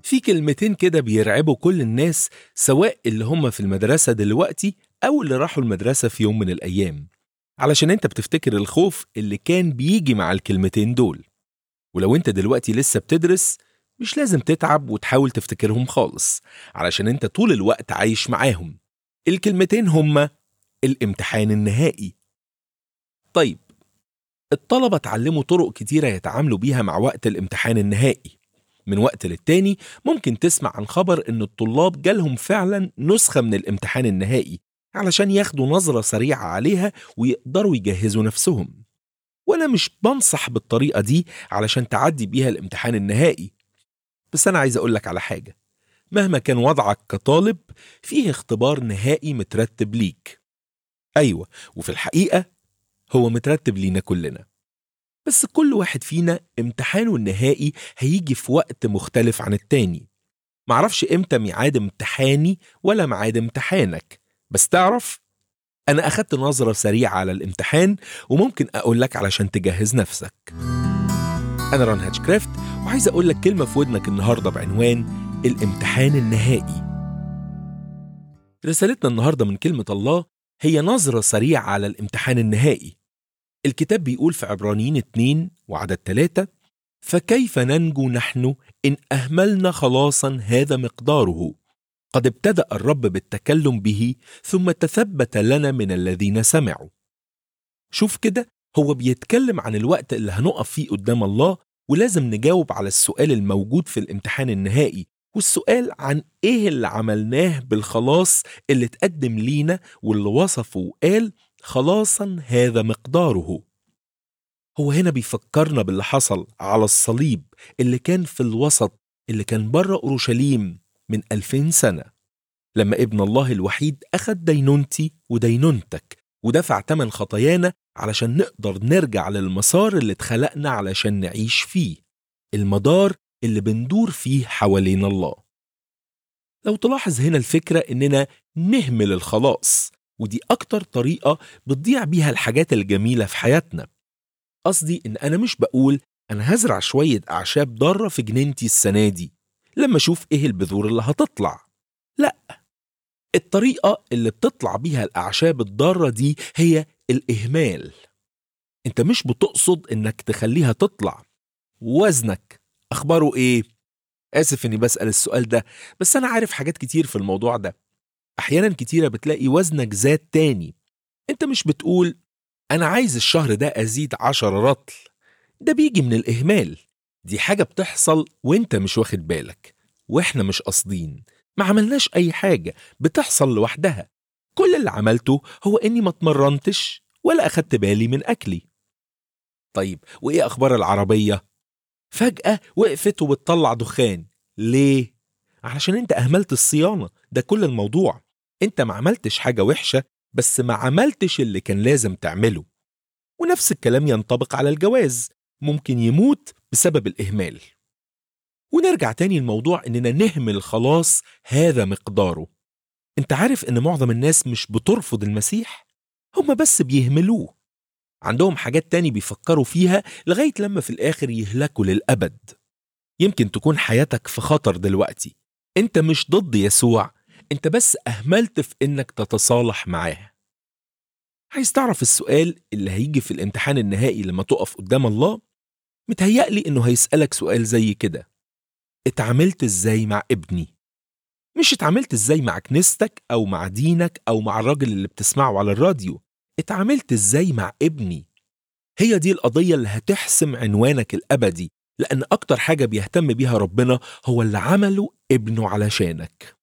في كلمتين كده بيرعبوا كل الناس سواء اللي هم في المدرسة دلوقتي أو اللي راحوا المدرسة في يوم من الأيام علشان انت بتفتكر الخوف اللي كان بيجي مع الكلمتين دول ولو انت دلوقتي لسه بتدرس مش لازم تتعب وتحاول تفتكرهم خالص علشان انت طول الوقت عايش معاهم الكلمتين هما الامتحان النهائي طيب الطلبة اتعلموا طرق كتيرة يتعاملوا بيها مع وقت الامتحان النهائي من وقت للتاني ممكن تسمع عن خبر ان الطلاب جالهم فعلا نسخة من الامتحان النهائي علشان ياخدوا نظرة سريعة عليها ويقدروا يجهزوا نفسهم وانا مش بنصح بالطريقة دي علشان تعدي بيها الامتحان النهائي بس انا عايز اقولك على حاجة مهما كان وضعك كطالب فيه اختبار نهائي مترتب ليك ايوه وفي الحقيقة هو مترتب لينا كلنا بس كل واحد فينا امتحانه النهائي هيجي في وقت مختلف عن التاني معرفش امتى ميعاد امتحاني ولا ميعاد امتحانك بس تعرف انا اخدت نظرة سريعة على الامتحان وممكن اقول لك علشان تجهز نفسك انا ران هاتشكرافت وعايز اقول لك كلمة في ودنك النهاردة بعنوان الامتحان النهائي رسالتنا النهاردة من كلمة الله هي نظرة سريعة على الامتحان النهائي الكتاب بيقول في عبرانيين 2 وعدد 3 فكيف ننجو نحن إن أهملنا خلاصا هذا مقداره قد ابتدأ الرب بالتكلم به ثم تثبت لنا من الذين سمعوا شوف كده هو بيتكلم عن الوقت اللي هنقف فيه قدام الله ولازم نجاوب على السؤال الموجود في الامتحان النهائي والسؤال عن ايه اللي عملناه بالخلاص اللي اتقدم لينا واللي وصفه وقال خلاصا هذا مقداره هو هنا بيفكرنا باللي حصل على الصليب اللي كان في الوسط اللي كان بره أورشليم من ألفين سنة لما ابن الله الوحيد أخد دينونتي ودينونتك ودفع تمن خطايانا علشان نقدر نرجع للمسار اللي اتخلقنا علشان نعيش فيه المدار اللي بندور فيه حوالين الله لو تلاحظ هنا الفكرة إننا نهمل الخلاص ودي أكتر طريقة بتضيع بيها الحاجات الجميلة في حياتنا قصدي إن أنا مش بقول أنا هزرع شوية أعشاب ضارة في جنينتي السنة دي لما أشوف إيه البذور اللي هتطلع لأ الطريقة اللي بتطلع بيها الأعشاب الضارة دي هي الإهمال أنت مش بتقصد إنك تخليها تطلع وزنك أخباره إيه؟ آسف إني بسأل السؤال ده بس أنا عارف حاجات كتير في الموضوع ده أحيانا كتيرة بتلاقي وزنك زاد تاني أنت مش بتقول أنا عايز الشهر ده أزيد عشر رطل ده بيجي من الإهمال دي حاجة بتحصل وانت مش واخد بالك واحنا مش قاصدين ما عملناش أي حاجة بتحصل لوحدها كل اللي عملته هو إني ما اتمرنتش ولا أخدت بالي من أكلي طيب وإيه أخبار العربية؟ فجأة وقفت وبتطلع دخان ليه؟ علشان انت أهملت الصيانة ده كل الموضوع انت ما عملتش حاجة وحشة بس ما عملتش اللي كان لازم تعمله ونفس الكلام ينطبق على الجواز ممكن يموت بسبب الإهمال ونرجع تاني الموضوع إننا نهمل خلاص هذا مقداره انت عارف إن معظم الناس مش بترفض المسيح هما بس بيهملوه عندهم حاجات تاني بيفكروا فيها لغاية لما في الآخر يهلكوا للأبد يمكن تكون حياتك في خطر دلوقتي انت مش ضد يسوع انت بس أهملت في إنك تتصالح معاه عايز تعرف السؤال اللي هيجي في الامتحان النهائي لما تقف قدام الله متهيألي إنه هيسألك سؤال زي كده اتعاملت إزاي مع ابني مش اتعاملت إزاي مع كنيستك أو مع دينك أو مع الراجل اللي بتسمعه على الراديو اتعاملت إزاي مع ابني هي دي القضية اللي هتحسم عنوانك الأبدي لأن أكتر حاجة بيهتم بيها ربنا هو اللي عمله ابنه علشانك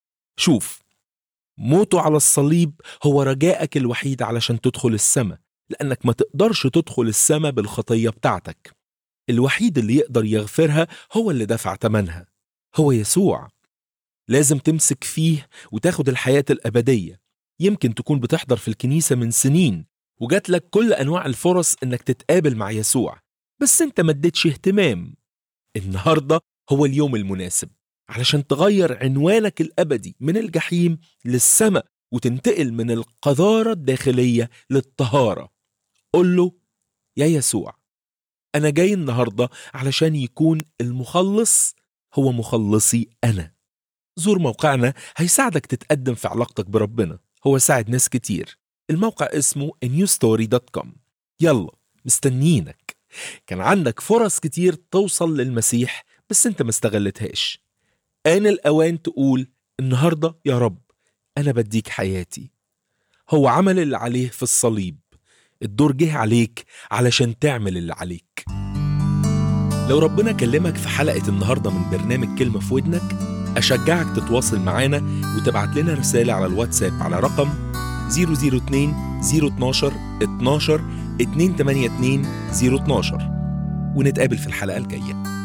شوف موته على الصليب هو رجائك الوحيد علشان تدخل السماء لأنك ما تقدرش تدخل السماء بالخطية بتاعتك الوحيد اللي يقدر يغفرها هو اللي دفع تمنها هو يسوع لازم تمسك فيه وتاخد الحياة الأبدية يمكن تكون بتحضر في الكنيسة من سنين وجات لك كل أنواع الفرص إنك تتقابل مع يسوع بس أنت ما اديتش اهتمام النهاردة هو اليوم المناسب علشان تغير عنوانك الأبدي من الجحيم للسماء وتنتقل من القذارة الداخلية للطهارة قل له يا يسوع أنا جاي النهاردة علشان يكون المخلص هو مخلصي أنا زور موقعنا هيساعدك تتقدم في علاقتك بربنا هو ساعد ناس كتير الموقع اسمه newstory.com يلا مستنيينك كان عندك فرص كتير توصل للمسيح بس انت ما استغلتهاش آن الأوان تقول النهاردة يا رب أنا بديك حياتي هو عمل اللي عليه في الصليب الدور جه عليك علشان تعمل اللي عليك لو ربنا كلمك في حلقة النهاردة من برنامج كلمة في ودنك أشجعك تتواصل معانا وتبعت لنا رسالة على الواتساب على رقم 002 012 12 282 012 ونتقابل في الحلقة الجاية